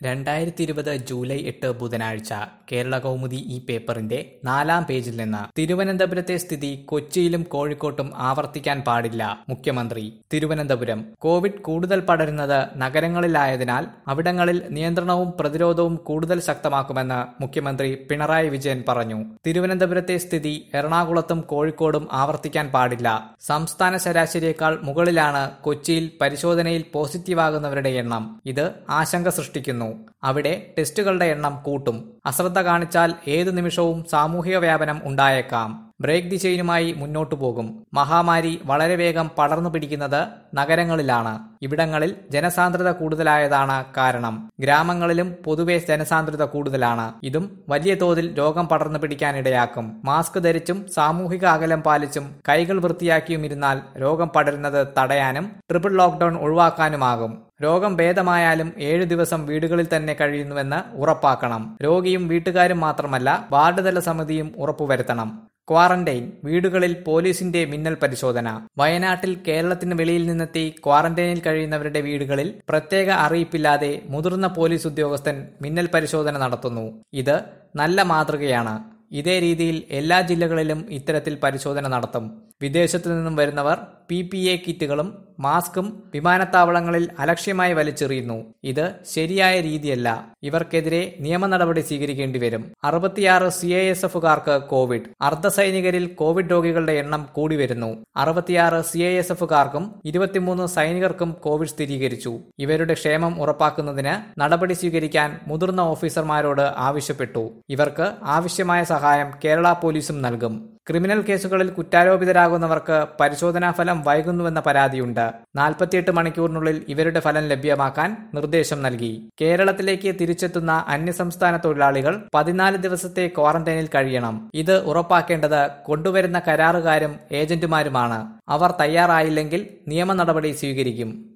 രണ്ടായിരത്തി ഇരുപത് ജൂലൈ എട്ട് ബുധനാഴ്ച കേരള കൗമുദി ഈ പേപ്പറിന്റെ നാലാം പേജിൽ നിന്ന് തിരുവനന്തപുരത്തെ സ്ഥിതി കൊച്ചിയിലും കോഴിക്കോട്ടും ആവർത്തിക്കാൻ പാടില്ല മുഖ്യമന്ത്രി തിരുവനന്തപുരം കോവിഡ് കൂടുതൽ പടരുന്നത് നഗരങ്ങളിലായതിനാൽ അവിടങ്ങളിൽ നിയന്ത്രണവും പ്രതിരോധവും കൂടുതൽ ശക്തമാക്കുമെന്ന് മുഖ്യമന്ത്രി പിണറായി വിജയൻ പറഞ്ഞു തിരുവനന്തപുരത്തെ സ്ഥിതി എറണാകുളത്തും കോഴിക്കോടും ആവർത്തിക്കാൻ പാടില്ല സംസ്ഥാന ശരാശരിയേക്കാൾ മുകളിലാണ് കൊച്ചിയിൽ പരിശോധനയിൽ പോസിറ്റീവാകുന്നവരുടെ എണ്ണം ഇത് ആശങ്ക സൃഷ്ടിക്കുന്നു അവിടെ ടെസ്റ്റുകളുടെ എണ്ണം കൂട്ടും അശ്രദ്ധ കാണിച്ചാൽ ഏതു നിമിഷവും സാമൂഹിക വ്യാപനം ഉണ്ടായേക്കാം ബ്രേക്ക് ദി ചെയിനുമായി മുന്നോട്ടു പോകും മഹാമാരി വളരെ വേഗം പടർന്നു പിടിക്കുന്നത് നഗരങ്ങളിലാണ് ഇവിടങ്ങളിൽ ജനസാന്ദ്രത കൂടുതലായതാണ് കാരണം ഗ്രാമങ്ങളിലും പൊതുവെ ജനസാന്ദ്രത കൂടുതലാണ് ഇതും വലിയ തോതിൽ രോഗം പടർന്നു പിടിക്കാനിടയാക്കും മാസ്ക് ധരിച്ചും സാമൂഹിക അകലം പാലിച്ചും കൈകൾ വൃത്തിയാക്കിയും ഇരുന്നാൽ രോഗം പടരുന്നത് തടയാനും ട്രിപ്പിൾ ലോക്ഡൌൺ ഒഴിവാക്കാനുമാകും രോഗം ഭേദമായാലും ഏഴു ദിവസം വീടുകളിൽ തന്നെ കഴിയുന്നുവെന്ന് ഉറപ്പാക്കണം രോഗിയും വീട്ടുകാരും മാത്രമല്ല വാർഡ് തല സമിതിയും ഉറപ്പുവരുത്തണം ക്വാറന്റൈൻ വീടുകളിൽ പോലീസിന്റെ മിന്നൽ പരിശോധന വയനാട്ടിൽ കേരളത്തിന് വെളിയിൽ നിന്നെത്തി ക്വാറന്റൈനിൽ കഴിയുന്നവരുടെ വീടുകളിൽ പ്രത്യേക അറിയിപ്പില്ലാതെ മുതിർന്ന പോലീസ് ഉദ്യോഗസ്ഥൻ മിന്നൽ പരിശോധന നടത്തുന്നു ഇത് നല്ല മാതൃകയാണ് ഇതേ രീതിയിൽ എല്ലാ ജില്ലകളിലും ഇത്തരത്തിൽ പരിശോധന നടത്തും വിദേശത്തു നിന്നും വരുന്നവർ പി പി എ കിറ്റുകളും മാസ്കും വിമാനത്താവളങ്ങളിൽ അലക്ഷ്യമായി വലിച്ചെറിയുന്നു ഇത് ശരിയായ രീതിയല്ല ഇവർക്കെതിരെ നിയമ നടപടി സ്വീകരിക്കേണ്ടി വരും അറുപത്തിയാറ് സി ഐ എസ് എഫുകാർക്ക് കോവിഡ് അർദ്ധസൈനികരിൽ കോവിഡ് രോഗികളുടെ എണ്ണം കൂടി വരുന്നു അറുപത്തിയാറ് സി ഐ എസ് എഫുകാർക്കും ഇരുപത്തിമൂന്ന് സൈനികർക്കും കോവിഡ് സ്ഥിരീകരിച്ചു ഇവരുടെ ക്ഷേമം ഉറപ്പാക്കുന്നതിന് നടപടി സ്വീകരിക്കാൻ മുതിർന്ന ഓഫീസർമാരോട് ആവശ്യപ്പെട്ടു ഇവർക്ക് ആവശ്യമായ സഹായം കേരള പോലീസും നൽകും ക്രിമിനൽ കേസുകളിൽ കുറ്റാരോപിതരാകുന്നവർക്ക് പരിശോധനാ ഫലം വൈകുന്നുവെന്ന പരാതിയുണ്ട് നാൽപ്പത്തിയെട്ട് മണിക്കൂറിനുള്ളിൽ ഇവരുടെ ഫലം ലഭ്യമാക്കാൻ നിർദ്ദേശം നൽകി കേരളത്തിലേക്ക് തിരിച്ചെത്തുന്ന അന്യസംസ്ഥാന തൊഴിലാളികൾ പതിനാല് ദിവസത്തെ ക്വാറന്റൈനിൽ കഴിയണം ഇത് ഉറപ്പാക്കേണ്ടത് കൊണ്ടുവരുന്ന കരാറുകാരും ഏജന്റുമാരുമാണ് അവർ തയ്യാറായില്ലെങ്കിൽ നിയമ നടപടി സ്വീകരിക്കും